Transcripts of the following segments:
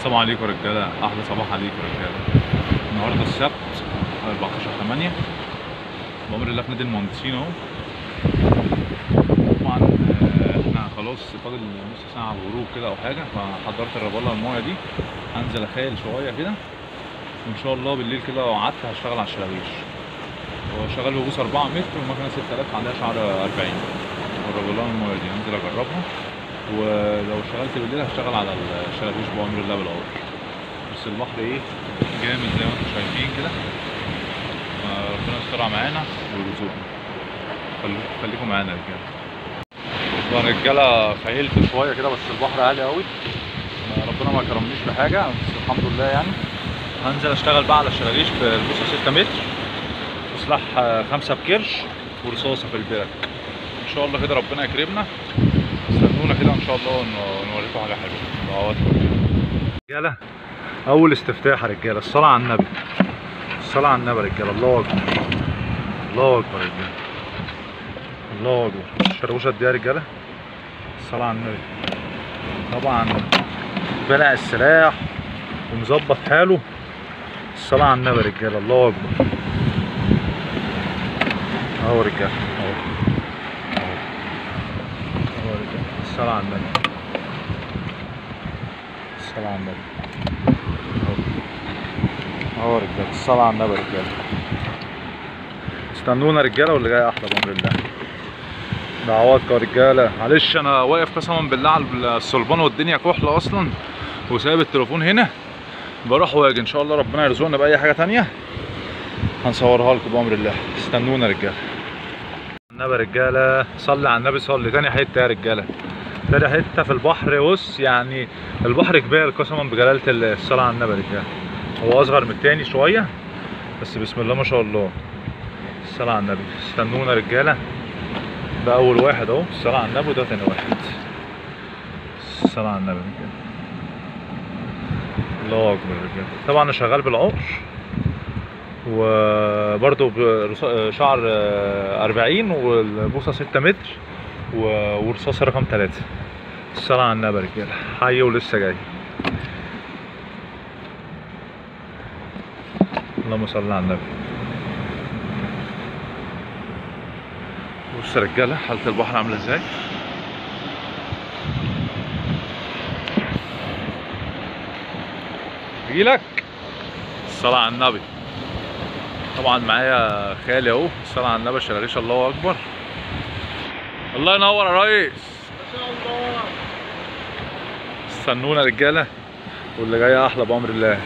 السلام عليكم يا رجاله احلى صباح عليكم يا رجاله النهارده السبت 14 8 بأمر الله في نادي المهندسين اهو طبعا آه، احنا خلاص فاضل نص ساعه على الغروب كده او حاجه فحضرت الرباله المايه دي هنزل اخيل شويه كده وان شاء الله بالليل كده لو قعدت هشتغل على الشلاويش وشغال ببوس 4 متر والمكنه 6000 عليها شعر 40 والربلان المايه دي هنزل اجربها ولو اشتغلت بالليل هشتغل على الشلابيش بأمر الله بالعمر بس البحر ايه جامد زي ما انتم شايفين كده آه، ربنا يسترها معانا ويرزقنا خلو- خليكم معانا يا رجاله طبعا رجاله خيلت شويه كده بس البحر عالي قوي آه، ربنا ما كرمنيش بحاجه بس الحمد لله يعني هنزل اشتغل بقى على الشلاليش بالبوصه 6 متر وسلاح آه، خمسة بكرش ورصاصه في البرك ان شاء الله كده ربنا يكرمنا استنونا كده ان شاء الله ون- نوريكم حاجه حلوه دعواتكم رجاله اول استفتاح يا رجاله الصلاه على النبي الصلاه على النبي يا رجاله الله اكبر الله اكبر يا رجاله الله اكبر الشربوشه دي يا رجاله الصلاه على النبي طبعا بلع السلاح ومظبط حاله الصلاه على النبي يا رجاله الله اكبر اهو يا رجاله اهو اهو اهو يا رجاله الصلاه على النبي الصلاه على النبي اهو يا رجاله الصلاه على النبي يا رجاله استنونا رجاله واللي جاي احلى بامر الله دعواتكم يا رجاله معلش انا واقف قسما بالله على الصلبان والدنيا كحله اصلا وسايب التليفون هنا بروح واجي ان شاء الله ربنا يرزقنا باي حاجه تانية هنصورها لكم بامر الله استنونا يا رجاله النبي يا رجاله صلي على النبي صلي تاني حته يا رجاله تاني حته في البحر بص يعني البحر جبال قسما بجلاله الصلاه على النبي يا رجاله هو اصغر من التاني شويه بس بسم الله ما شاء الله الصلاه على النبي استنونا يا رجاله ده اول واحد اهو الصلاه على النبي وده تاني واحد الصلاه على النبي يا رجاله الله اكبر يا رجاله طبعا انا شغال بالعقر وبرضه برصا- شعر آه، 40 والبوصه 6 متر و- ورصاص رقم 3 الصلاة على النبي يا رجاله حي ولسه جاي اللهم صل على النبي بص يا رجاله حالة البحر عاملة ازاي اجيلك الصلاة على النبي طبعا معايا خالي اهو الصلاة على النبي شراريش الله اكبر الله ينور يا ريس استنونا رجاله واللي جاي احلى بامر الله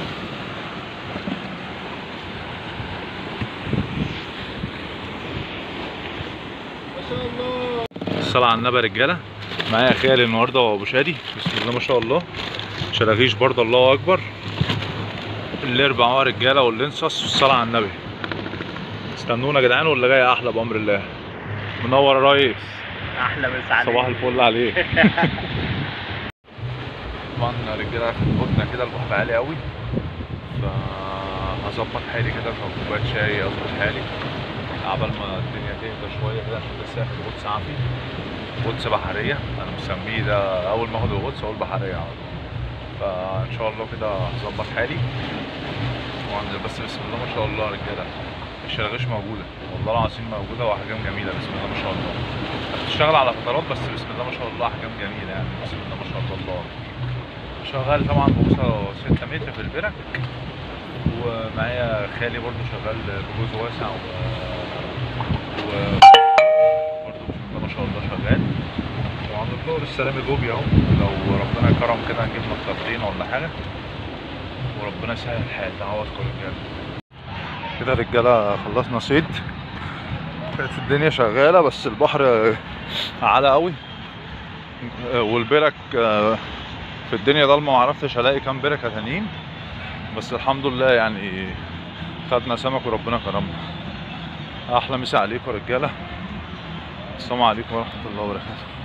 الصلاة على النبي يا رجاله معايا خالي النهارده وابو شادي بسم الله ما شاء الله شراغيش برضه الله اكبر الاربع اهو يا رجاله واللنسس والصلاة على النبي استنونا يا جدعان واللي جاي احلى بامر الله منور يا ريس احلى مسا عليك صباح الفل عليك طبعا رجاله في الهدنه كده البحر عالي قوي فهظبط حالي كده اشرب كوبايه شاي اظبط حالي عبال ما الدنيا تهدى شويه كده عشان لسه اخد غطس عافي غطس بحريه انا مسميه ده اول ما اخد الغطس اقول بحريه على طول فان شاء الله كده هظبط حالي وانزل بس بسم الله ما شاء الله يا رجاله الشراغيش موجوده والله العظيم موجوده واحجام جميله بسم الله ما شاء الله بتشتغل على فترات بس بسم الله ما شاء الله احجام جميله يعني بسم الله ما شاء الله شغال طبعا بوصه 6 متر في البرك ومعايا خالي برضو شغال بجوز واسع و, و... برضو بسم الله ما شاء الله شغال وعند الظهر السلامي جوبي اهو لو ربنا كرم كده نجيب نقطتين ولا حاجه وربنا يسهل الحال دعواتكم رجاله كده رجاله خلصنا صيد كانت الدنيا شغاله بس البحر عالي قوي والبرك آه، في الدنيا ضلمه معرفتش الاقي كام بركه تانيين بس الحمد لله يعني خدنا سمك وربنا كرمنا احلى مسا عليكم يا رجاله السلام عليكم ورحمه الله وبركاته